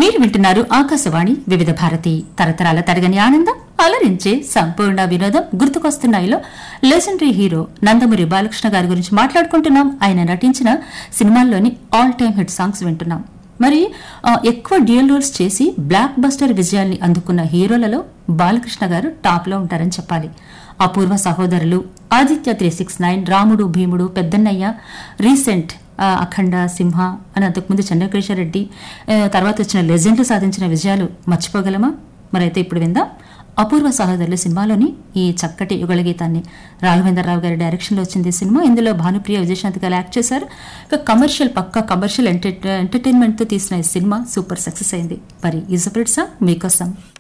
మీరు వింటున్నారు ఆకాశవాణి వివిధ భారతి తరతరాల తరగని ఆనందం అలరించే సంపూర్ణ వినోదం గుర్తుకొస్తున్నాయిలో లెజెండరీ హీరో నందమూరి బాలకృష్ణ గారి గురించి మాట్లాడుకుంటున్నాం ఆయన నటించిన సినిమాల్లోని ఆల్ టైమ్ హిట్ సాంగ్స్ వింటున్నాం మరి ఆ, ఎక్కువ డ్యూయల్ రోల్స్ చేసి బ్లాక్ బస్టర్ విజయాల్ని అందుకున్న హీరోలలో బాలకృష్ణ గారు టాప్ లో ఉంటారని చెప్పాలి అపూర్వ సహోదరులు ఆదిత్య త్రీ సిక్స్ నైన్ రాముడు భీముడు పెద్దన్నయ్య రీసెంట్ ఆ, అఖండ సింహ అని అంతకుముందు చంద్రకేశ్వర రెడ్డి ఆ, తర్వాత వచ్చిన లెజెండ్లు సాధించిన విజయాలు మర్చిపోగలమా మరైతే ఇప్పుడు విందాం అపూర్వ సహోదరులు సినిమాలోని ఈ చక్కటి యుగళ గీతాన్ని రాఘవేంద్రరావు గారి డైరెక్షన్ లో వచ్చింది ఈ సినిమా ఇందులో భానుప్రియ విజయశాంతి గారు యాక్ట్ చేశారు ఇక కమర్షియల్ పక్క కమర్షియల్ ఎంటర్టైన్మెంట్ తో తీసిన ఈ సినిమా సూపర్ సక్సెస్ అయింది మరి ఈ సపరేట్ సాంగ్ మీకోసం